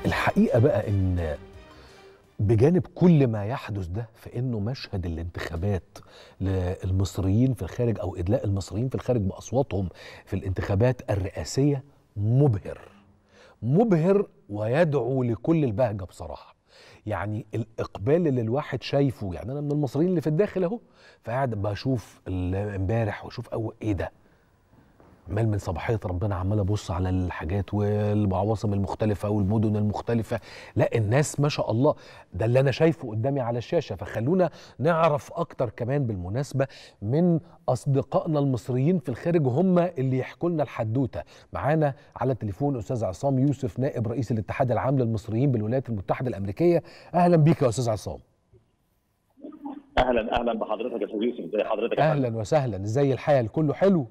الحقيقه بقى ان بجانب كل ما يحدث ده فانه مشهد الانتخابات للمصريين في الخارج او ادلاء المصريين في الخارج باصواتهم في الانتخابات الرئاسيه مبهر مبهر ويدعو لكل البهجه بصراحه يعني الاقبال اللي الواحد شايفه يعني انا من المصريين اللي في الداخل اهو فقاعد بشوف ال- امبارح واشوف اول ايه ده عمال من صباحيه ربنا عمال ابص على الحاجات والعواصم المختلفه والمدن المختلفه لا الناس ما شاء الله ده اللي انا شايفه قدامي على الشاشه فخلونا نعرف اكتر كمان بالمناسبه من اصدقائنا المصريين في الخارج هم اللي يحكوا لنا الحدوته معانا على التليفون استاذ عصام يوسف نائب رئيس الاتحاد العام للمصريين بالولايات المتحده الامريكيه اهلا بيك يا استاذ عصام اهلا اهلا بحضرتك يا استاذ يوسف زي حضرتك يا فندم؟ اهلا وسهلا ازاي الحال كله حلو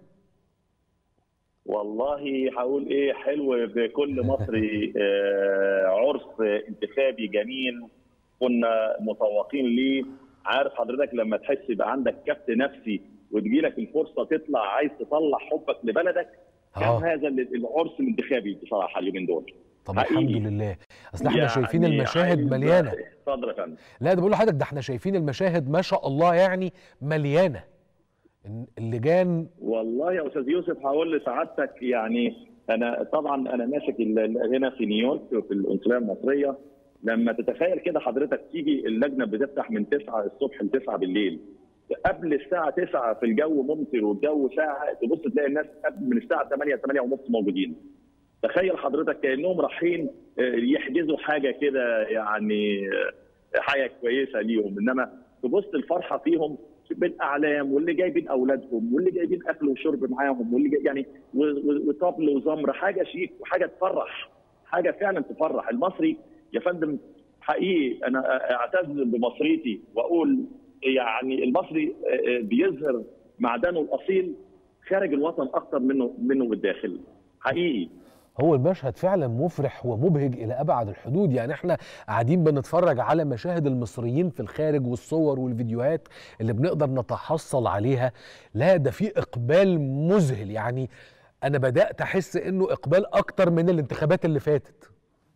والله هقول ايه حلو بكل مصري آه، عرس انتخابي جميل كنا متوقين ليه عارف حضرتك لما تحس يبقى عندك كبت نفسي وتجيلك الفرصه تطلع عايز تطلع حبك لبلدك كان اه هذا العرس الانتخابي بصراحه اليومين دول طب حقيقي. الحمد لله اصل احنا يعني شايفين المشاهد عايز- مليانه اتفضل يا فندم لا ده بقول لحضرتك ده احنا شايفين المشاهد ما شاء الله يعني مليانه إن اللجان والله يا استاذ يوسف هقول لسعادتك يعني انا طبعا انا ماسك ال- ال- هنا في نيويورك في القنصليه المصريه لما تتخيل كده حضرتك تيجي اللجنه بتفتح من 9 الصبح ل 9 بالليل قبل الساعه 9 في الجو ممطر والجو ساعه تبص تلاقي الناس قبل من الساعه 8 8 ونص موجودين تخيل حضرتك كانهم رايحين آه، يحجزوا حاجه كده يعني آه، حاجه كويسه ليهم انما تبص الفرحه فيهم بالاعلام واللي جايبين اولادهم واللي جايبين اكل وشرب معاهم واللي جاي يعني و- و- وطبل وزمر حاجه شيك وحاجه تفرح حاجه فعلا تفرح المصري يا فندم حقيقي انا اعتز بمصريتي واقول يعني المصري آه، آه، بيظهر معدنه الاصيل خارج الوطن اكتر منه منه بالداخل حقيقي هو المشهد فعلا مفرح ومبهج الى ابعد الحدود يعني احنا قاعدين بنتفرج على مشاهد المصريين في الخارج والصور والفيديوهات اللي بنقدر نتحصل عليها لا ده في اقبال مذهل يعني انا بدات احس انه اقبال اكتر من الانتخابات اللي فاتت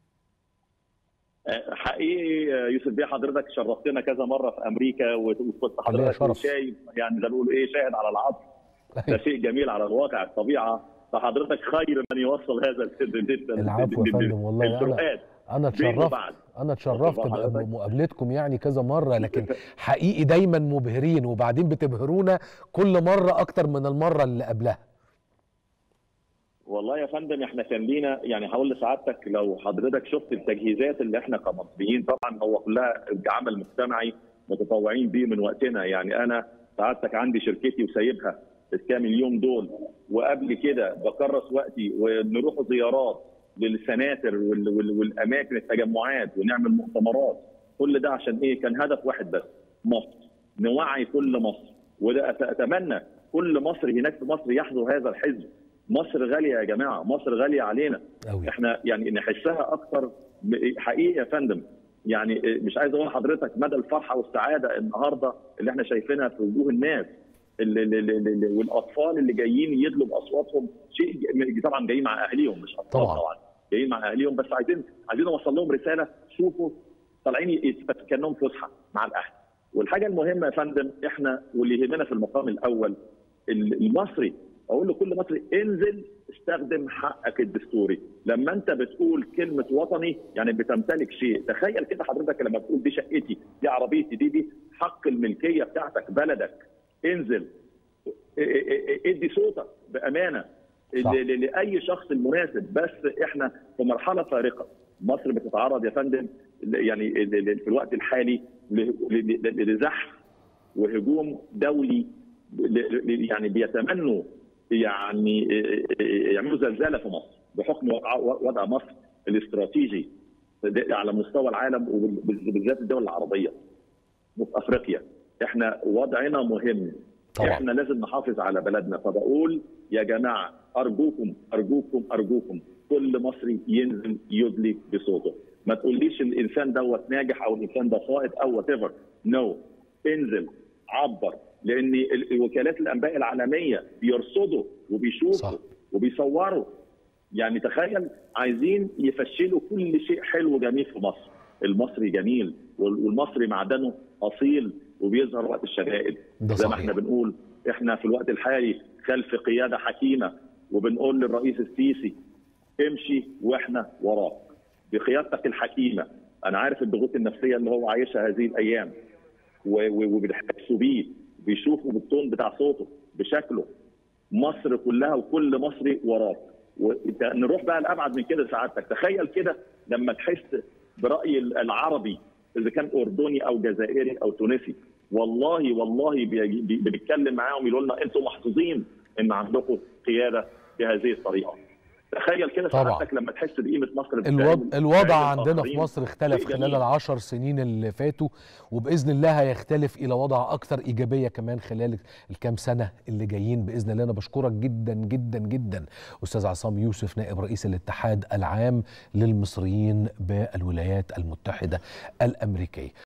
حقيقي يوسف بيه حضرتك شرفتنا كذا مره في امريكا وكنت ليا حضرتك شرف. شايف يعني زي ما بيقولوا ايه شاهد على العطف ده شيء جميل على الواقع الطبيعه فحضرتك خير من يوصل هذا ال- ال- ال- العفو يا ال- فندم والله انا الفروقات انا بين اتشرفت وبعد. انا اتشرفت واخد بال حضرتك؟ بمقابلتكم يعني كذا مره لكن حقيقي دايما مبهرين وبعدين بتبهرونا كل مره اكتر من المره اللي قبلها والله يا فندم احنا كان لينا يعني هقول لسعادتك لو حضرتك شفت التجهيزات اللي احنا كمصريين طبعا هو كلها عمل مجتمعي متطوعين بيه من وقتنا يعني انا سعادتك عندي شركتي وسايبها الكام اليوم دول وقبل كده بكرس وقتي ونروح زيارات للسناتر وال- وال- والاماكن التجمعات ونعمل مؤتمرات كل ده عشان ايه كان هدف واحد بس مصر نوعي كل مصر وده أت- اتمنى كل مصري هناك في مصر يحضر هذا الحزب مصر غاليه يا جماعه مصر غاليه علينا قوي احنا يعني نحسها اكتر م- حقيقي يا فندم يعني مش عايز اقول لحضرتك مدى الفرحه والسعاده النهارده اللي احنا شايفينها في وجوه الناس اللي اللي اللي اللي والاطفال اللي جايين يدلوا باصواتهم شيء ج- طبعا جايين مع اهاليهم مش اطفال طبعاً. طبعا جايين مع اهاليهم بس عايزين عايزين نوصل لهم رساله شوفوا طالعين يت- كانهم فسحه مع الاهل والحاجه المهمه يا فندم احنا واللي يهمنا في المقام الاول ال- المصري اقول لكل مصري انزل استخدم حقك الدستوري لما انت بتقول كلمه وطني يعني بتمتلك شيء تخيل كده حضرتك لما بتقول دي شقتي دي عربيتي دي دي حق الملكيه بتاعتك بلدك انزل ا- ا- ا- ادي صوتك بامانه صح. ل- ل- لاي شخص المناسب بس احنا في مرحله فارقه مصر بتتعرض يا فندم ل- يعني ل- ل- في الوقت الحالي ل- ل- ل- لزحف وهجوم دولي ل- ل- يعني بيتمنوا يعني يعملوا زلزال في مصر بحكم وضع وضع مصر الاستراتيجي على مستوى العالم وبالذات الدول العربيه وفي افريقيا احنا وضعنا مهم طبعا. احنا لازم نحافظ على بلدنا فبقول يا جماعه ارجوكم ارجوكم ارجوكم كل مصري ينزل يدلي بصوته ما تقوليش الانسان دوت ناجح او الانسان ده صائد او وات ايفر نو انزل عبر لان ال- وكالات الانباء العالميه بيرصدوا وبيشوفوا صح. وبيصوروا يعني تخيل عايزين يفشلوا كل شيء حلو جميل في مصر المصري جميل والمصري معدنه اصيل وبيظهر وقت الشدائد ده زي ما صحيح. احنا بنقول احنا في الوقت الحالي خلف قياده حكيمه وبنقول للرئيس السيسي امشي واحنا وراك بقيادتك الحكيمه انا عارف الضغوط النفسيه اللي هو عايشها هذه الايام و- و- وبيحسوا بيه بيشوفوا بالتون بتاع صوته بشكله مصر كلها وكل مصري وراك وإنت- نروح بقى لابعد من كده سعادتك تخيل كده لما تحس براي العربي اذا كان اردني او جزائري او تونسي والله والله بي- بي- بنتكلم معاهم يقولوا لنا انتم محظوظين ان عندكم قياده بهذه الطريقه تخيل كده طبعا. سعادتك لما تحس بقيمه مصر الوضع, بتعمل- الوضع بتعمل عندنا في الآخرين. مصر اختلف شيء خلال جميل. العشر سنين اللي فاتوا وبإذن الله هيختلف إلى وضع أكثر إيجابية كمان خلال الكام سنة اللي جايين بإذن الله أنا بشكرك جدا جدا جدا أستاذ عصام يوسف نائب رئيس الاتحاد العام للمصريين بالولايات المتحدة الأمريكية